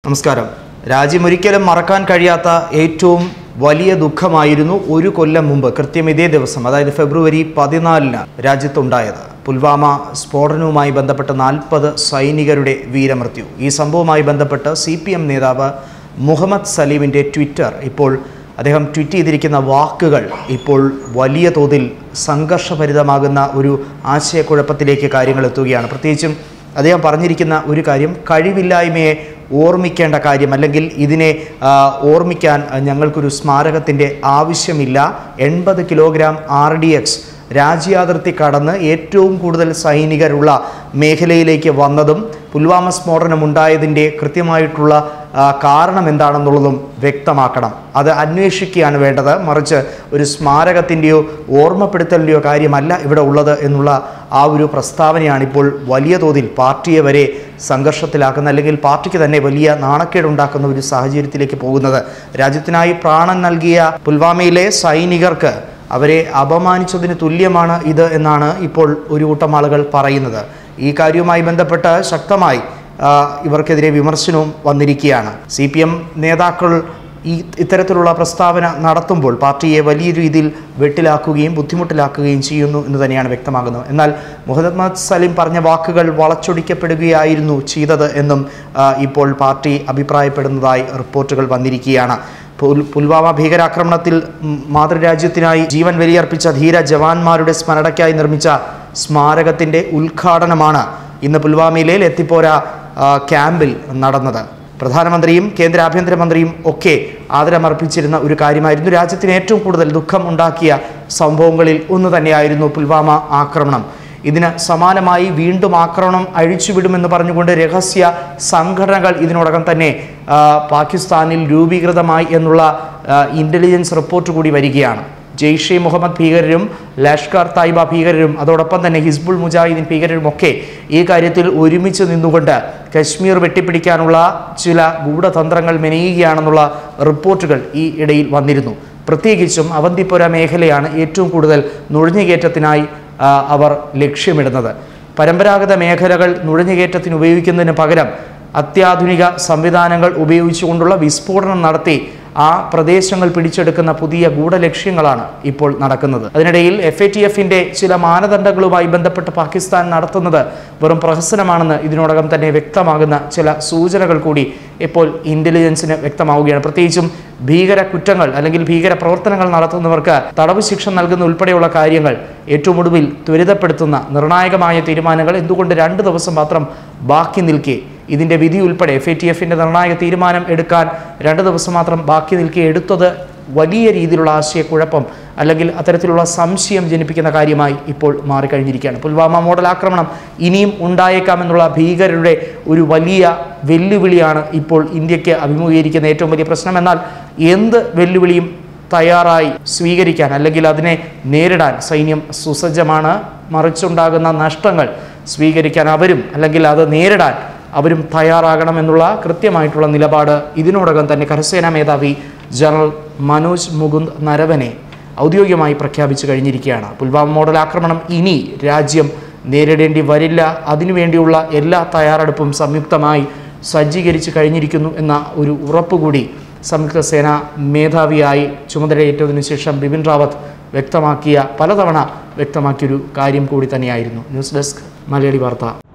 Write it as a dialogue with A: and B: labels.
A: നമസ്കാരം രാജ്യം ഒരിക്കലും മറക്കാൻ കഴിയാത്ത ഏറ്റവും വലിയ ദുഃഖമായിരുന്നു ഒരു കൊല്ലം മുമ്പ് കൃത്യം ഇതേ ദിവസം അതായത് ഫെബ്രുവരി പതിനാലിന് രാജ്യത്തുണ്ടായത് പുൽവാമ സ്ഫോടനവുമായി ബന്ധപ്പെട്ട് നാൽപ്പത് സൈനികരുടെ വീരമൃത്യു ഈ സംഭവവുമായി ബന്ധപ്പെട്ട് സി പി എം നേതാവ് മുഹമ്മദ് സലീമിൻ്റെ ട്വിറ്റർ ഇപ്പോൾ അദ്ദേഹം ട്വീറ്റ് ചെയ്തിരിക്കുന്ന വാക്കുകൾ ഇപ്പോൾ വലിയ തോതിൽ സംഘർഷഭരിതമാകുന്ന ഒരു ആശയക്കുഴപ്പത്തിലേക്ക് കാര്യങ്ങൾ എത്തുകയാണ് പ്രത്യേകിച്ചും അദ്ദേഹം പറഞ്ഞിരിക്കുന്ന ഒരു കാര്യം കഴിവില്ലായ്മയെ ഓർമ്മിക്കേണ്ട കാര്യം അല്ലെങ്കിൽ ഇതിനെ ആ, ഓർമ്മിക്കാൻ ആ, ഞങ്ങൾക്കൊരു സ്മാരകത്തിൻ്റെ ആവശ്യമില്ല എൺപത് കിലോഗ്രാം ആർ ഡി എക്സ് രാജ്യാതിർത്തി കടന്ന് ഏറ്റവും കൂടുതൽ സൈനികരുള്ള മേഖലയിലേക്ക് വന്നതും പുൽവാമ സ്ഫോടനമുണ്ടായതിൻ്റെ കൃത്യമായിട്ടുള്ള ആ, കാരണം എന്താണെന്നുള്ളതും വ്യക്തമാക്കണം അത് അന്വേഷിക്കുകയാണ് വേണ്ടത് മറിച്ച് ഒരു സ്മാരകത്തിൻ്റെയോ ഓർമ്മപ്പെടുത്തലിൻ്റെയോ കാര്യമല്ല ഇവിടെ ഉള്ളത് എന്നുള്ള ആ ഒരു പ്രസ്താവനയാണ് ഇപ്പോൾ വലിയ തോതിൽ പാർട്ടിയെ വരെ സംഘർഷത്തിലാക്കുന്ന അല്ലെങ്കിൽ പാർട്ടിക്ക് തന്നെ വലിയ നാണക്കേടുണ്ടാക്കുന്ന ഒരു സാഹചര്യത്തിലേക്ക് പോകുന്നത് രാജ്യത്തിനായി പ്രാണൻ നൽകിയ പുൽവാമയിലെ സൈനികർക്ക് അവരെ അപമാനിച്ചതിന് തുല്യമാണ് ഇത് എന്നാണ് ഇപ്പോൾ ഒരു കൂട്ടം ആളുകൾ പറയുന്നത് ഈ കാര്യവുമായി ബന്ധപ്പെട്ട് ശക്തമായി ആ, ഇവർക്കെതിരെ വിമർശനവും വന്നിരിക്കുകയാണ് സി പി എം നേതാക്കൾ ഈ ഇത്തരത്തിലുള്ള പ്രസ്താവന നടത്തുമ്പോൾ പാർട്ടിയെ വലിയ രീതിയിൽ വെട്ടിലാക്കുകയും ബുദ്ധിമുട്ടിലാക്കുകയും ചെയ്യുന്നു എന്ന് തന്നെയാണ് വ്യക്തമാകുന്നത് എന്നാൽ മുഹമ്മദ് സലീം പറഞ്ഞ വാക്കുകൾ വളച്ചൊടിക്കപ്പെടുകയായിരുന്നു ചെയ്തത് എന്നും ആ, ഇപ്പോൾ പാർട്ടി അഭിപ്രായപ്പെടുന്നതായി റിപ്പോർട്ടുകൾ വന്നിരിക്കുകയാണ് പുൽ- പുൽവാമ ഭീകരാക്രമണത്തിൽ ഉം, മാതൃരാജ്യത്തിനായി ജീവൻ ബലിയർപ്പിച്ച ധീര ജവാന്മാരുടെ സ്മരണയ്ക്കായി നിർമ്മിച്ച സ്മാരകത്തിൻ്റെ ഉദ്ഘാടനമാണ് ഇന്ന് പുൽവാമയിലെ ലത്തിപ്പോര ആ, ക്യാമ്പിൽ നടന്നത് പ്രധാനമന്ത്രിയും കേന്ദ്ര ആഭ്യന്തരമന്ത്രിയും ഒക്കെ ആദരമർപ്പിച്ചിരുന്ന ഒരു കാര്യമായിരുന്നു രാജ്യത്തിന് ഏറ്റവും കൂടുതൽ ദുഃഖം ഉണ്ടാക്കിയ സംഭവങ്ങളിൽ ഒന്ന് തന്നെയായിരുന്നു പുൽവാമ ആക്രമണം ഇതിന് സമാനമായി വീണ്ടും ആക്രമണം അഴിച്ചുവിടുമെന്ന് പറഞ്ഞുകൊണ്ട് രഹസ്യ സംഘടനകൾ ഇതിനോടകം തന്നെ ആ, പാകിസ്ഥാനിൽ രൂപീകൃതമായി എന്നുള്ള ഇൻ്റലിജൻസ് റിപ്പോർട്ട് കൂടി വരികയാണ് ജെയ്ഷെ മുഹമ്മദ് ഭീകരരും ലഷ്കർ തായ്ബ ഭീകരരും അതോടൊപ്പം തന്നെ ഹിസ്ബുൾ മുജാഹിദീൻ ഭീകരരും ഒക്കെ ഈ കാര്യത്തിൽ ഒരുമിച്ച് നിന്നുകൊണ്ട് കശ്മീർ വെട്ടിപ്പിടിക്കാനുള്ള ചില ഗൂഢതന്ത്രങ്ങൾ മെനയുകയാണെന്നുള്ള റിപ്പോർട്ടുകൾ ഈ ഇടയിൽ വന്നിരുന്നു പ്രത്യേകിച്ചും അവന്തിപ്പുര മേഖലയാണ് ഏറ്റവും കൂടുതൽ നുഴഞ്ഞുകയറ്റത്തിനായി ആ, അവർ ലക്ഷ്യമിടുന്നത് പരമ്പരാഗത മേഖലകൾ നുഴഞ്ഞുകയറ്റത്തിന് ഉപയോഗിക്കുന്നതിന് പകരം അത്യാധുനിക സംവിധാനങ്ങൾ ഉപയോഗിച്ചുകൊണ്ടുള്ള വിസ്ഫോടനം നടത്തി ആ പ്രദേശങ്ങൾ പിടിച്ചെടുക്കുന്ന പുതിയ ഗൂഢലക്ഷ്യങ്ങളാണ് ഇപ്പോൾ നടക്കുന്നത് അതിനിടയിൽ എഫ് എ ടി എഫിന്റെ ചില മാനദണ്ഡങ്ങളുമായി ബന്ധപ്പെട്ട് പാകിസ്ഥാൻ നടത്തുന്നത് വെറും പ്രഹസനമാണെന്ന് ഇതിനോടകം തന്നെ വ്യക്തമാകുന്ന ചില സൂചനകൾ കൂടി ഇപ്പോൾ ഇന്റലിജൻസിന് വ്യക്തമാവുകയാണ് പ്രത്യേകിച്ചും ഭീകര കുറ്റങ്ങൾ അല്ലെങ്കിൽ ഭീകര പ്രവർത്തനങ്ങൾ നടത്തുന്നവർക്ക് തടവ് ശിക്ഷ നൽകുന്ന ഉൾപ്പെടെയുള്ള കാര്യങ്ങൾ ഏറ്റവും ഒടുവിൽ ത്വരിതപ്പെടുത്തുന്ന നിർണായകമായ തീരുമാനങ്ങൾ എന്തുകൊണ്ട് രണ്ട് ദിവസം മാത്രം ബാക്കി നിൽക്കെ ഇതിൻ്റെ വിധി ഉൾപ്പെടെ എഫ് എ ടി എഫിൻ്റെ നിർണായക തീരുമാനം എടുക്കാൻ രണ്ട് ദിവസം മാത്രം ബാക്കി നിൽക്കെ എടുത്തത് വലിയ രീതിയിലുള്ള ആശയക്കുഴപ്പം അല്ലെങ്കിൽ അത്തരത്തിലുള്ള സംശയം ജനിപ്പിക്കുന്ന കാര്യമായി ഇപ്പോൾ മാറിക്കഴിഞ്ഞിരിക്കുകയാണ് പുൽവാമ മോഡൽ ആക്രമണം ഇനിയും ഉണ്ടായേക്കാമെന്നുള്ള ഭീകരരുടെ ഒരു വലിയ വെല്ലുവിളിയാണ് ഇപ്പോൾ ഇന്ത്യക്ക് അഭിമുഖീകരിക്കുന്ന ഏറ്റവും വലിയ പ്രശ്നം എന്നാൽ എന്ത് വെല്ലുവിളിയും തയ്യാറായി സ്വീകരിക്കാൻ അല്ലെങ്കിൽ അതിനെ നേരിടാൻ സൈന്യം സുസജ്ജമാണ് മറിച്ചുണ്ടാകുന്ന നഷ്ടങ്ങൾ സ്വീകരിക്കാൻ അവരും അല്ലെങ്കിൽ അത് നേരിടാൻ അവരും തയ്യാറാകണമെന്നുള്ള കൃത്യമായിട്ടുള്ള നിലപാട് ഇതിനോടകം തന്നെ കരസേനാ മേധാവി ജനറൽ മനോജ് മുകുന്ദ് നരവനെ ഔദ്യോഗികമായി പ്രഖ്യാപിച്ചു കഴിഞ്ഞിരിക്കുകയാണ് പുൽവാമ മോഡൽ ആക്രമണം ഇനി രാജ്യം നേരിടേണ്ടി വരില്ല അതിനുവേണ്ടിയുള്ള എല്ലാ തയ്യാറെടുപ്പും സംയുക്തമായി സജ്ജീകരിച്ചു കഴിഞ്ഞിരിക്കുന്നു എന്ന ഒരു ഉറപ്പുകൂടി സംയുക്ത സേന മേധാവിയായി ചുമതലയേറ്റതിനു ശേഷം ബിപിൻ റാവത്ത് വ്യക്തമാക്കിയ പലതവണ വ്യക്തമാക്കിയൊരു കാര്യം കൂടി തന്നെയായിരുന്നു ന്യൂസ് ഡെസ്ക് മലയാളി വാർത്ത